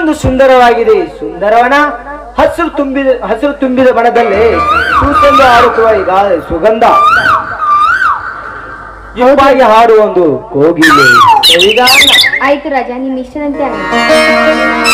ಎಷ್ಟೊಂದು ಸುಂದರವಾಗಿದೆ ಸುಂದರವನ ಹಸಿರು ತುಂಬಿದ ಹಸಿರು ತುಂಬಿದ ಬಣದಲ್ಲಿ ಸೂಸೆಂದು ಹಾಡುತ್ತುವ ಈಗ ಸುಗಂಧ ಇಂಪಾಗಿ ಹಾಡುವ ಒಂದು ಕೋಗಿಲೆ ಸರಿಗಾನ. ಆಯ್ತು ರಾಜ ನಿಮ್ ಇಷ್ಟದಂತೆ ಆಗ್ಲಿ.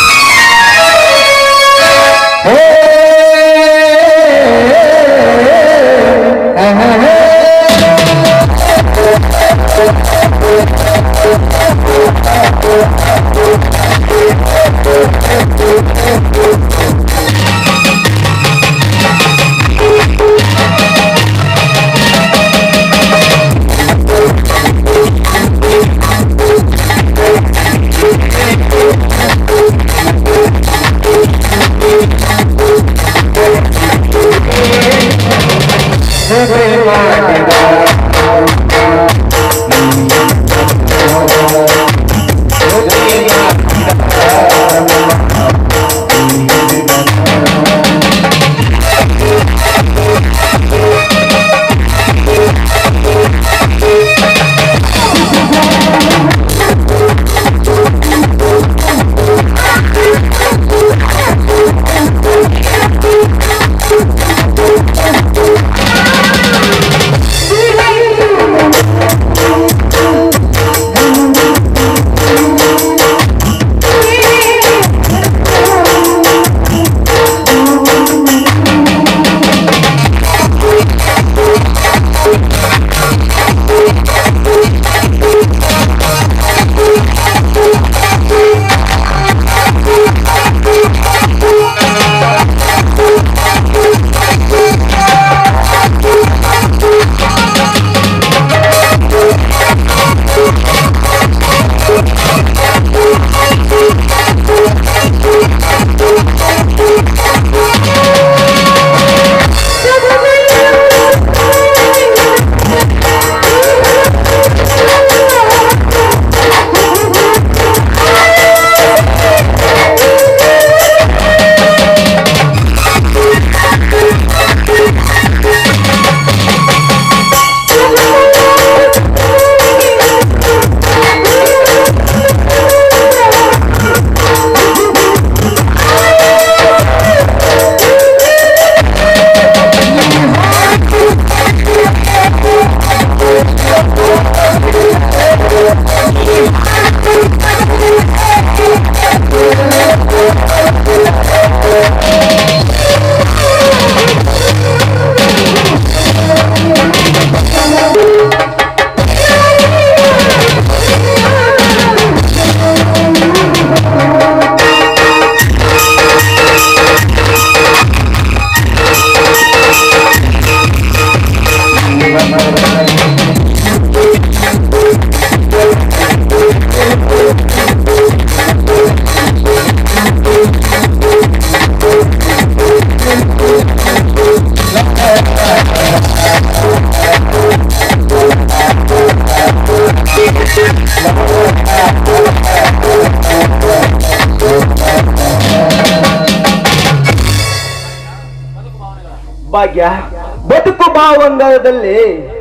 ಭಾಗ್ಯ ಬದುಕು ಭಾವಂಗದಲ್ಲಿ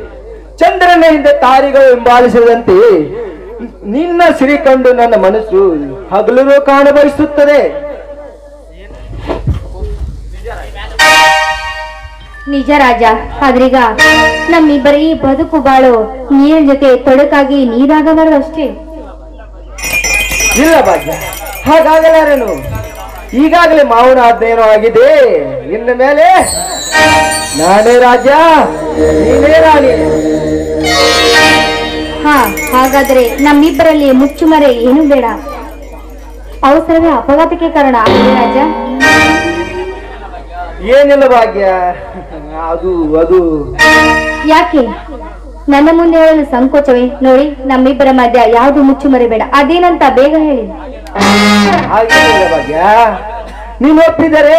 ಚಂದ್ರನ ಹಿಂದೆ ತಾರಿಗಳು ಹಿಂಬಾಲಿಸಿದಂತೆ ನಿನ್ನ ಸಿರಿ ಕಂಡು ನನ್ನ ಮನಸ್ಸು ಹಗಲು ಕಾಣಬಯಸುತ್ತದೆ ನಿಜ ರಾಜ ಆದ್ರೀಗ ನಮ್ಮಿಬ್ಬರ ಈ ಬದುಕು ಬಾಳು ನೀರಿನ ಜೊತೆ ತೊಡಕಾಗಿ ನೀರಾಗಬಾರದು ಅಷ್ಟೇ ಇಲ್ಲ ಭಾಗ್ಯ ಹಾಗಾಗಲಾರೇನು ಈಗಾಗಲೇ ಮಾವನ ಅಧ್ಯಯನ ಆಗಿದೆ ಇನ್ನು ಮೇಲೆ ನಾನೇ ರಾಜ ನೀನೇ ರಾಣಿ ಹಾ ಹಾಗಾದ್ರೆ ನಮ್ಮಿಬ್ಬರಲ್ಲಿ ಮುಚ್ಚುಮರೆ ಏನು ಬೇಡ ಅವಸರವೇ ಅಪಘಾತಕ್ಕೆ ಕಾರಣ ಅಲ್ವೇ ರಾಜ ಏನಿಲ್ಲ ಭಾಗ್ಯ ಅದು ಅದು ಯಾಕೆ ನನ್ನ ಮುಂದೆ ಹೇಳಲು ಸಂಕೋಚವೇ ನೋಡಿ ನಮ್ಮಿಬ್ಬರ ಮಧ್ಯ ಯಾವುದು ಮುಚ್ಚುಮರೆ ಬೇಡ ಅದೇನಂತ ಬೇಗ ಹೇಳಿ ಹಾಗೇನಿಲ್ಲ ಭಾಗ್ಯ ನೀನು ಒಪ್ಪಿದರೆ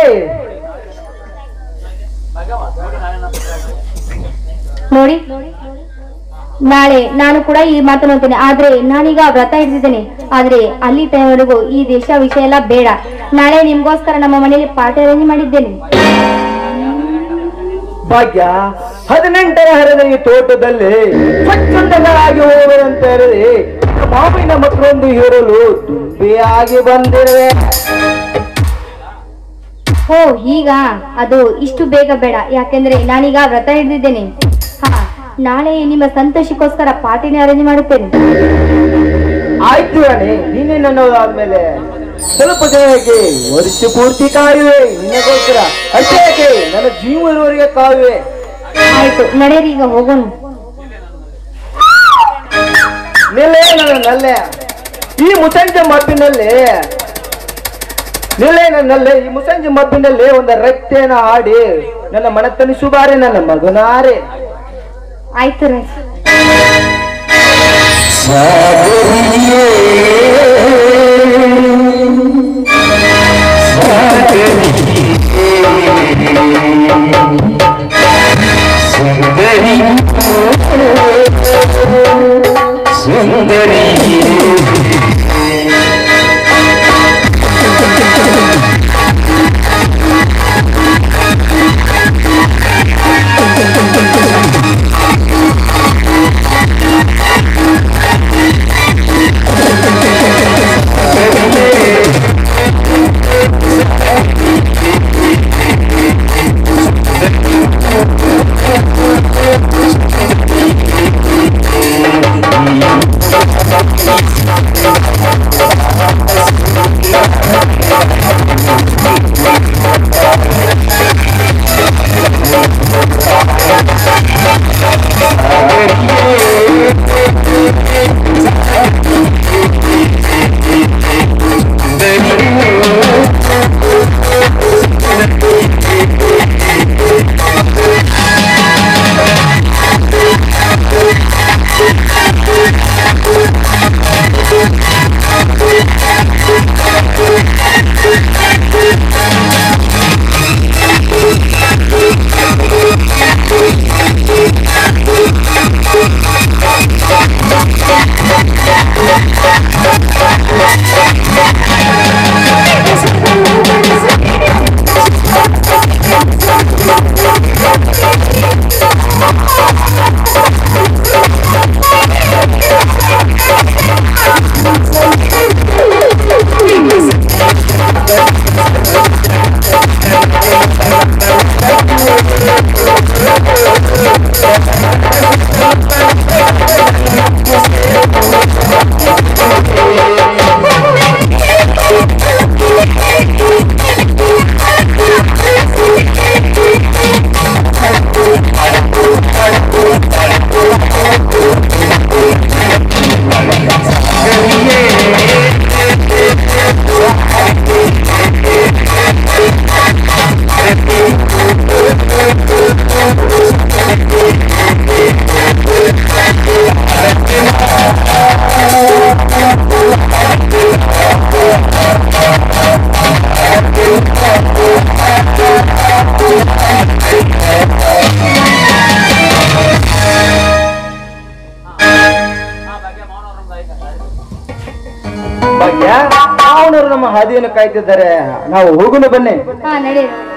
ನೋಡಿ ನಾಳೆ ನಾನು ಕೂಡ ಈ ಮಾತನ್ನು ಹೇಳ್ತೇನೆ ಆದ್ರೆ ನಾನೀಗ ವ್ರತ ಹಿಡಿದಿದ್ದೇನೆ ಆದ್ರೆ ಅಲ್ಲಿ ಟೈಮ್ವರೆಗೂ ಈ ದೇಶ ವಿಷಯ ಎಲ್ಲ ಬೇಡ ನಾಳೆ ನಿಮ್ಗೋಸ್ಕರ ನಮ್ಮ ಮನೆಯಲ್ಲಿ ಪಾರ್ಟಿ ಅರೇಂಜ್ ಮಾಡಿದ್ದೇನೆ ಭಾಗ್ಯ ಹದಿನೆಂಟರ ಹರದ ಈ ತೋಟದಲ್ಲಿ ಸ್ವಚ್ಛಂದಗಳಾಗಿ ಹೋಗುವಂತ ಹೇಳಿದ್ರೆ ಮಾವಿನ ಮಕ್ಕಳೊಂದು ಹೇರಲು ತುಂಬಿಯಾಗಿ ಬಂದಿರುವೆ ಓ ಈಗ ಅದು ಇಷ್ಟು ಬೇಗ ಬೇಡ ಯಾಕೆಂದ್ರೆ ನಾನೀಗ ವ್ರತ ಹಿಡಿದಿದ್ದೇನೆ ಹಾ ನಾಳೆ ನಿಮ್ಮ ಸಂತೋಷಕ್ಕೋಸ್ಕರ ಪಾರ್ಟಿನ ಅರೇಂಜ್ ಮಾಡುತ್ತೇನೆ ಆಯ್ತು ರಾಣಿ ನೀನೇ ನನ್ನದಾದ್ಮೇಲೆ ಸ್ವಲ್ಪ ಜನಕ್ಕೆ ವರ್ಷ ಪೂರ್ತಿ ಕಾಯುವೆ ನಿನಗೋಸ್ಕರ ಅಷ್ಟೇ ಯಾಕೆ ನನ್ನ ಜೀವ ಇರುವವರೆಗೆ ಕಾಯುವೆ ಆಯ್ತು ನಡೆಯರಿ ಈಗ ಹೋಗೋಣ ನಿಲ್ಲೇ ನನ್ನ ನಲ್ಲೆ ಈ ಮುಸಂಜೆ ಮಬ್ಬಿನಲ್ಲಿ ನಿಲ್ಲೇ ನನ್ನಲ್ಲೇ ಈ ಮುಸಂಜೆ ಮಬ್ಬಿನಲ್ಲಿ ಒಂದು ರಕ್ತೇನ ಹಾಡಿ ನನ್ನ ಮನ ತನಿಸುಬಾರೆ ನನ್ನ ಮಗನಾರೆ ಆಯ್ತು ರಾಜ್ ಭಾಗ್ಯ ಅವನವರು ನಮ್ಮ ಹಾದಿಯನ್ನು ಕಾಯ್ತಿದ್ದಾರೆ ನಾವು ಹೋಗೋಣ ಬನ್ನಿ ಹಾ ನಡೆಯಿರಿ